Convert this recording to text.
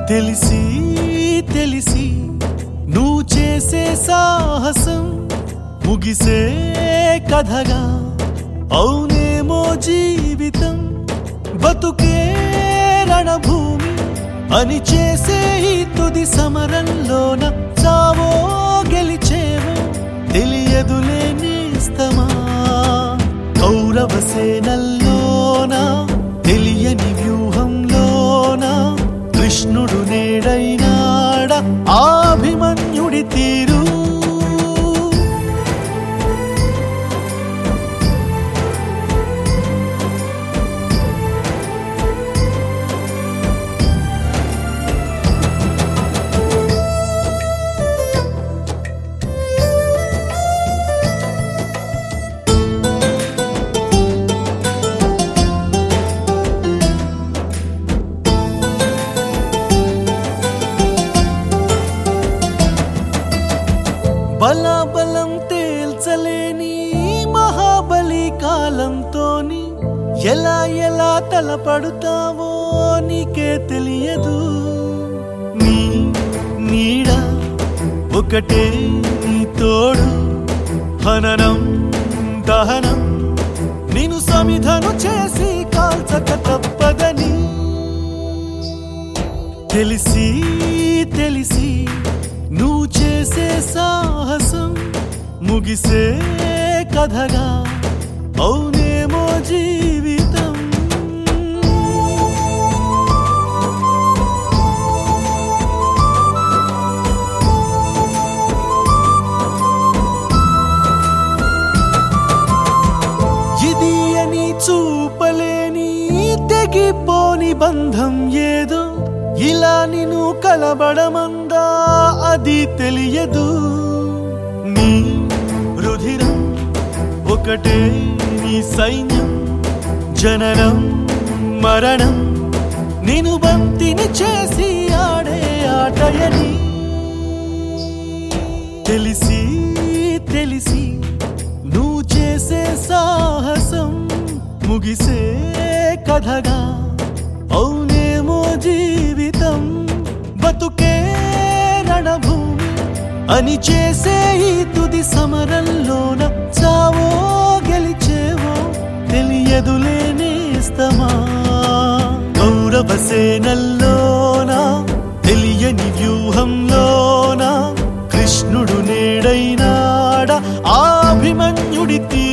తెలిసి తెలిసి నువ్వు చేసే సాహసం ముగిసే కథగా అవునేమో జీవితం బతుకే రణభూమి అని చేసే ఈ తుది సమరంలోన చావో గెలిచేవో తెలియదులే నేస్తమా కౌరవ సేనల్లోన తెలియని వ్యూహంలోన కృష్ణుడు నేడైనాడ ఆభిమన్యుడి తీరు బలాబలం తేల్చలేని మహాబలి కాలంతోని ఎలా ఎలా తలపడుతావో నీకే తెలియదు నీ నీడ ఒకటే నీ తోడు హననం దహనం నేను సమిధను చేసి కాల్చక తప్పదని తెలిసి తెలిసి నువ్వు చేసే సాహసం ముగిసే కథగా అవునేమో జీవితం ఇది అని చూపలేని తెగిపోని బంధం ఏదో ఇలా నిన్ను కలబడమందా అది తెలియదు నీ రుధిరం ఒకటే నీ సైన్యం జననం మరణం నేను బంతిని చేసి ఆడే ఆటయని తెలిసి తెలిసి నువ్వు చేసే సాహసం ముగిసే కథగా అవునేమో జీవితం బతుకే రణభూమి అని చేసే ఈ తుది సమరంలోన చావో గెలిచేవో తెలియదులే నేస్తమా గౌరవ సేనల్లోన తెలియని వ్యూహంలోన కృష్ణుడు నేడైనాడ ఆభిమన్యుడి తీ